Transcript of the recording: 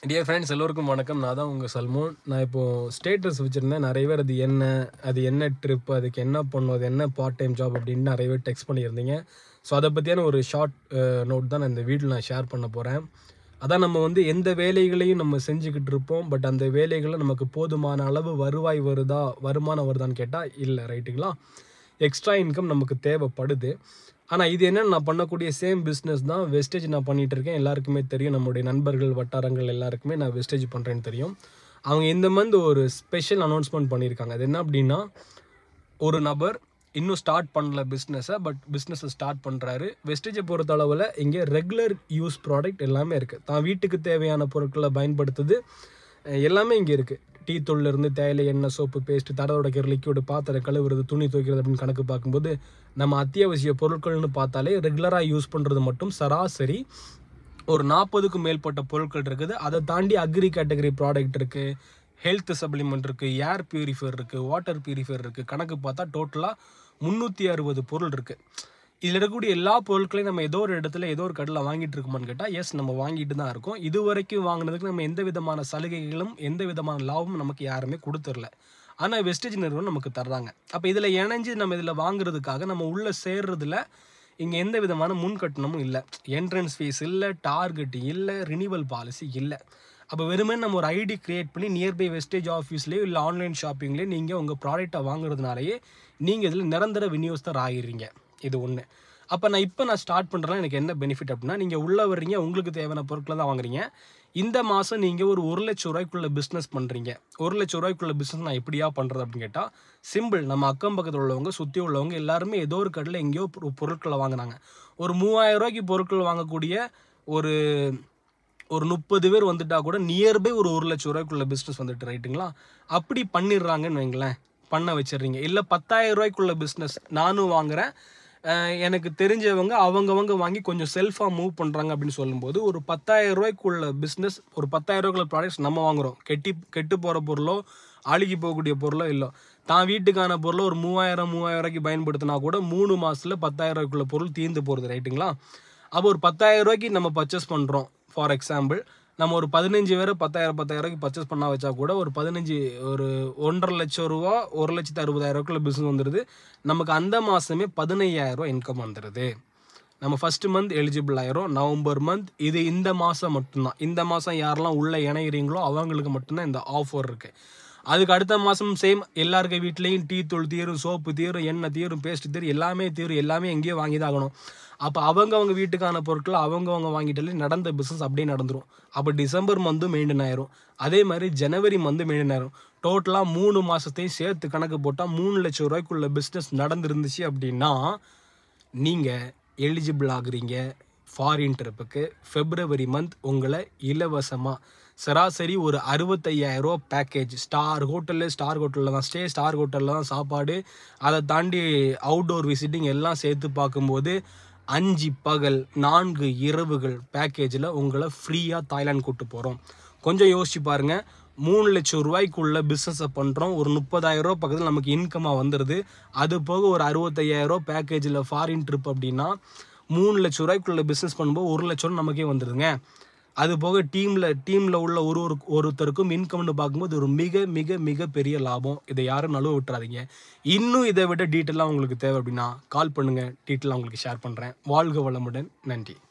dear friends எல்லோருக்கும் வணக்கம் நான் தான் உங்கள் சல்மோன் நான் இப்போது ஸ்டேட்டஸ் வச்சுருந்தேன் நிறைய பேர் அது என்ன அது என்ன ட்ரிப் அதுக்கு என்ன பண்ணும் அது என்ன பார்ட் டைம் ஜாப் அப்படின்னு நிறைய பேர் டெக்ஸ்ட் பண்ணியிருந்தீங்க ஸோ அதை பற்றியான ஒரு ஷார்ட் நோட் தான் நான் இந்த வீடியோவில் நான் ஷேர் பண்ண போகிறேன் அதான் நம்ம வந்து எந்த வேலைகளையும் நம்ம செஞ்சுக்கிட்டு இருப்போம் பட் அந்த வேலைகளில் நமக்கு போதுமான அளவு வருவாய் வருதா வருமானம் வருதான்னு கேட்டால் இல்லை ரைட்டுங்களா எக்ஸ்ட்ரா இன்கம் நமக்கு தேவைப்படுது ஆனால் இது என்ன நான் பண்ணக்கூடிய சேம் பிஸ்னஸ் தான் வெஸ்டேஜ் நான் பண்ணிகிட்டு இருக்கேன் எல்லாருக்குமே தெரியும் நம்முடைய நண்பர்கள் வட்டாரங்கள் எல்லாருக்குமே நான் வெஸ்டேஜ் பண்ணுறேன்னு தெரியும் அவங்க இந்த மந்த் ஒரு ஸ்பெஷல் அனௌன்ஸ்மெண்ட் பண்ணியிருக்காங்க அது என்ன அப்படின்னா ஒரு நபர் இன்னும் ஸ்டார்ட் பண்ணல பிஸ்னஸை பட் பிஸ்னஸை ஸ்டார்ட் பண்ணுறாரு வெஸ்டேஜை பொறுத்த அளவில் இங்கே ரெகுலர் யூஸ் ப்ராடக்ட் எல்லாமே இருக்குது தான் வீட்டுக்கு தேவையான பொருட்களை பயன்படுத்துது அஹ் எல்லாமே இங்கே இருக்குது டீ தூள்லேருந்து தேயிலை எண்ணெய் சோப்பு பேஸ்ட்டு தடை உடைக்கிற லிக்விடு பாத்திரம் கழுவுறது துணி துவைக்கிறது அப்படின்னு கணக்கு பார்க்கும்போது நம்ம அத்தியாவசிய பொருட்கள்னு பார்த்தாலே ரெகுலராக யூஸ் பண்ணுறது மட்டும் சராசரி ஒரு நாற்பதுக்கும் மேற்பட்ட பொருட்கள் இருக்குது அதை தாண்டி அக்ரி கேட்டகரி ப்ராடக்ட் இருக்குது ஹெல்த் சப்ளிமெண்ட் இருக்குது ஏர் பியூரிஃபையர் இருக்குது வாட்டர் பியூரிஃபையர் இருக்குது கணக்கு பார்த்தா டோட்டலாக முந்நூற்றி அறுபது பொருள் இருக்குது இதில் இருக்கக்கூடிய எல்லா பொருட்களையும் நம்ம ஏதோ ஒரு இடத்துல ஏதோ ஒரு கடையில் வாங்கிட்டு இருக்கோமான்னு கேட்டால் எஸ் நம்ம வாங்கிட்டு தான் இருக்கோம் இது வரைக்கும் வாங்கினதுக்கு நம்ம எந்த விதமான சலுகைகளும் எந்த விதமான லாபமும் நமக்கு யாருமே கொடுத்துடல ஆனால் வெஸ்டேஜ் நிறுவனம் நமக்கு தர்றாங்க அப்போ இதில் இணைஞ்சு நம்ம இதில் வாங்குறதுக்காக நம்ம உள்ளே சேர்றதுல இங்கே எந்த விதமான முன்கட்டணமும் இல்லை என்ட்ரன்ஸ் ஃபீஸ் இல்லை டார்கெட் இல்லை ரினிவல் பாலிசி இல்லை அப்போ வெறுமே நம்ம ஒரு ஐடி கிரியேட் பண்ணி நியர்பை வெஸ்டேஜ் ஆஃபீஸ்லேயோ இல்லை ஆன்லைன் ஷாப்பிங்லேயே நீங்கள் உங்கள் ப்ராடக்ட்டை வாங்குறதுனாலயே நீங்கள் இதில் நிரந்தர விநியோகஸ்தர் ஆகிடுறீங்க இது ஒன்று அப்போ நான் இப்போ நான் ஸ்டார்ட் பண்ணுறேன் எனக்கு என்ன பெனிஃபிட் அப்படின்னா நீங்கள் உள்ளே வர்றீங்க உங்களுக்கு தேவையான பொருட்களை தான் வாங்குறீங்க இந்த மாதம் நீங்கள் ஒரு ஒரு லட்ச ரூபாய்க்குள்ள பிஸ்னஸ் பண்ணுறீங்க ஒரு லட்ச ரூபாய்க்குள்ள பிஸ்னஸ் நான் எப்படியா பண்ணுறது அப்படின்னு கேட்டால் சிம்பிள் நம்ம அக்கம் பக்கத்தில் உள்ளவங்க சுற்றி உள்ளவங்க எல்லாருமே ஏதோ ஒரு கடையில் எங்கேயோ பொரு- பொருட்களை வாங்குனாங்க ஒரு மூவாயிரம் ரூபாய்க்கு பொருட்கள் வாங்கக்கூடிய ஒரு ஒரு முப்பது பேர் வந்துட்டா கூட நியர்பை ஒரு ஒரு லட்ச ரூபாய்க்குள்ள பிஸ்னஸ் வந்துட்டு ரைட்டுங்களா அப்படி பண்ணிடுறாங்கன்னு வைங்களேன் பண்ண வச்சிடுறீங்க இல்லை பத்தாயிரம் ரூபாய்க்குள்ள பிஸ்னஸ் நானும் வாங்குறேன் அஹ் எனக்கு தெரிஞ்சவங்க அவங்கவங்க வாங்கி கொஞ்சம் செல்ஃபாக மூவ் பண்ணுறாங்க அப்படின்னு சொல்லும்போது ஒரு பத்தாயிரம் ரூபாய்க்குள்ள பிஸ்னஸ் ஒரு பத்தாயிரம் ரூபாய்க்குள்ள ப்ராடக்ட்ஸ் நம்ம வாங்குறோம் கெட்டி கெட்டு போகிற பொருளோ அழுகி போகக்கூடிய பொருளோ இல்லை தான் வீட்டுக்கான பொருளை ஒரு மூவாயிரம் மூவாயிரம் ரூபாய்க்கு பயன்படுத்தினா கூட மூணு மாசத்துல பத்தாயிரம் ரூபாய்க்குள்ள பொருள் தீர்ந்து போகிறது ரைட்டுங்களா அப்போ ஒரு பத்தாயிரம் ரூபாய்க்கு நம்ம பர்ச்சேஸ் பண்ணுறோம் ஃபார் எக்ஸாம்பிள் நம்ம ஒரு பதினஞ்சு பேரை பத்தாயிரம் பத்தாயிரம் ரூபாய்க்கு பர்ச்சேஸ் பண்ணா வச்சா கூட ஒரு பதினஞ்சு ஒரு ஒன்றரை லட்சம் ரூபா ஒரு லட்சத்து அறுபதாயிரம் ரூபாய்க்குள்ள பிஸ்னஸ் வந்துடுது நமக்கு அந்த மாதமே பதினையாயிரம் ரூபாய் இன்கம் வந்துடுது நம்ம ஃபர்ஸ்ட் மந்த் எலிஜிபிள் ஆயிரும் நவம்பர் மந்த் இது இந்த மாதம் மட்டும்தான் இந்த மாதம் யாரெல்லாம் உள்ளே இணைகிறீங்களோ அவங்களுக்கு மட்டும்தான் இந்த ஆஃபர் இருக்குது அதுக்கு அடுத்த மாதம் சேம் எல்லாருக்க வீட்லேயும் டீ தூள் தீரும் சோப்பு தீரும் எண்ணெய் தீரும் பேஸ்ட் தீரும் எல்லாமே தீரும் எல்லாமே எங்கேயோ வாங்கி தான் ஆகணும் அப்போ அவங்கவங்க வீட்டுக்கான பொருட்களை அவங்கவங்க வாங்கிட்டாலே நடந்த பிஸ்னஸ் அப்படியே நடந்துரும் அப்போ டிசம்பர் மந்த்தும் மெயின்டைன் ஆயிரும் அதே மாதிரி ஜனவரி மந்த்து மெயின்டைன் ஆயிரும் டோட்டலாக மூணு மாதத்தையும் சேர்த்து கணக்கு போட்டால் மூணு லட்சம் ரூபாய்க்குள்ள பிஸ்னஸ் நடந்துருந்துச்சு அப்படின்னா நீங்கள் எலிஜிபிள் ஆகுறீங்க ஃபாரின் ட்ரிப்புக்கு ஃபெப்ரவரி மந்த் உங்களை இலவசமாக சராசரி ஒரு அறுபத்தையாயிரம் ரூபா பேக்கேஜ் ஸ்டார் ஹோட்டலில் ஸ்டார் ஹோட்டலில் தான் ஸ்டே ஸ்டார் ஹோட்டலில் தான் சாப்பாடு அதை தாண்டி அவுட்டோர் விசிட்டிங் எல்லாம் சேர்த்து பார்க்கும்போது அஞ்சு பகல் நான்கு இரவுகள் பேக்கேஜில் உங்களை ஃப்ரீயாக தாய்லாந்து கூட்டு போகிறோம் கொஞ்சம் யோசிச்சு பாருங்க மூணு லட்சம் ரூபாய்க்குள்ள பிஸ்னஸை பண்ணுறோம் ஒரு முப்பதாயிரம் ரூபா பக்கத்தில் நமக்கு இன்கமாக வந்துடுது அது போக ஒரு அறுபத்தையாயிரம் ரூபா பேக்கேஜில் ஃபாரின் ட்ரிப் அப்படின்னா மூணு லட்சம் ரூபாய்க்குள்ள பிஸ்னஸ் பண்ணும்போது ஒரு லட்சம் நமக்கே வந்துடுதுங்க அது போக டீமில் டீமில் உள்ள ஒரு ஒரு ஒருத்தருக்கும் இன்கம்னு பார்க்கும்போது ஒரு மிக மிக மிக பெரிய லாபம் இதை யாரும் நழுவ விட்டுறாதீங்க இன்னும் இதை விட டீட்டெயிலாக உங்களுக்கு தேவை அப்படின்னா கால் பண்ணுங்கள் டீட்டெயிலாக உங்களுக்கு ஷேர் பண்ணுறேன் வாழ்க வளமுடன் நன்றி